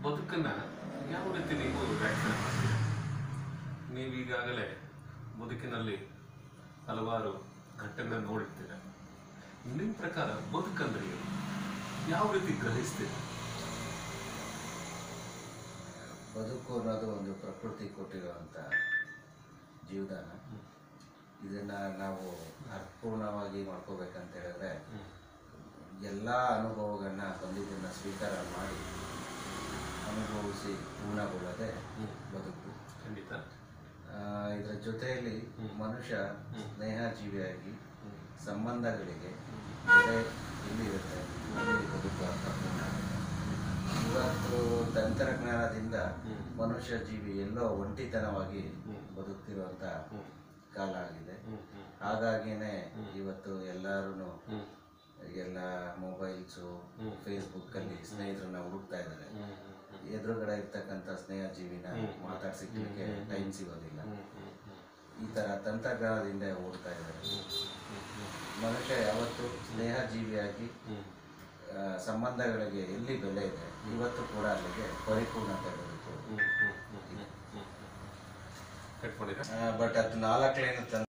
ಬದುಕನ್ನ ಯಾವ ರೀತಿ ನೀವು ವ್ಯಾಖ್ಯಾನ ಮಾಡ್ತೀರಿ ನೀವು ಈಗಾಗಲೇ ಬದುಕಿನಲ್ಲಿ ಹಲವಾರು ಘಟ್ಟಗಳನ್ನು ನೋಡಿರ್ತೀರ ನಿಮ್ಮ ಪ್ರಕಾರ ಬದುಕಂದ್ರೆ ಏನು ಯಾವ ರೀತಿ ಗ್ರಹಿಸ್ತೀರಿ ಬದುಕು ಅನ್ನೋದು ಒಂದು ಪ್ರಕೃತಿ ಕೊಟ್ಟಿರುವಂಥ ಜೀವದಾನ ಇದನ್ನು ನಾವು ಅರ್ಥಪೂರ್ಣವಾಗಿ ಮಾಡ್ಕೋಬೇಕಂತ ಹೇಳಿದ್ರೆ ಎಲ್ಲ ಅನುಭವಗಳನ್ನ ಬಂದಿದ್ದನ್ನು ಸ್ವೀಕಾರ ಮಾಡಿ ಅನುಭವಿಸಿ ಪೂರ್ಣಗೊಳ್ಳದೆ ಬದುಕು ಖಂಡಿತ ಆ, ಇದರ ಜೊತೆಯಲ್ಲಿ ಮನುಷ್ಯ ಸ್ನೇಹ ಜೀವಿಯಾಗಿ ಸಂಬಂಧಗಳಿಗೆ ಜೊತೆ ಎಲ್ಲಿರುತ್ತೆ ಅಲ್ಲಿ ಬದುಕು ಅರ್ಥಪೂರ್ಣ ಆಗುತ್ತೆ. ಇವತ್ತು ತಂತ್ರಜ್ಞಾನದಿಂದ ಮನುಷ್ಯ ಜೀವಿ ಎಲ್ಲೋ ಒಂಟಿತನವಾಗಿ ಬದುಕ್ತಿರುವಂಥ ಕಾಲ ಆಗಿದೆ ಹಾಗಾಗಿನೇ ಇವತ್ತು ಎಲ್ಲರೂ ಎಲ್ಲ ಮೊಬೈಲ್ಸು ಫೇಸ್ಬುಕ್ಕಲ್ಲಿ ಸ್ನೇಹಿತರನ್ನ ಹುಡುಕ್ತಾ ಇದ್ದಾರೆ ಎದುರುಗಡೆ ಇರ್ತಕ್ಕಂಥ ಸ್ನೇಹ ಜೀವಿನ ಮಾತಾಡ್ಸಿಕ್ಲಿಕ್ಕೆ ಟೈಮ್ ಸಿಗೋದಿಲ್ಲ ಈ ಥರ ತಂತ್ರಜ್ಞಾನದಿಂದ ಓಡ್ತಾ ಇದ್ದಾರೆ ಮನುಷ್ಯ ಯಾವತ್ತು ಸ್ನೇಹ ಜೀವಿಯಾಗಿ ಆ, ಸಂಬಂಧಗಳಿಗೆ ಎಲ್ಲಿ ಬೆಲೆ ಇದೆ ಇವತ್ತು ಕೂಡ ಅಲ್ಲಿಗೆ ಪರಿಪೂರ್ಣತೆ ಬದುಕು ಕಟ್ ಮಾಡಿದ ಬಟ್ ಅದು ನಾಲ್ಕು ಲೈನ್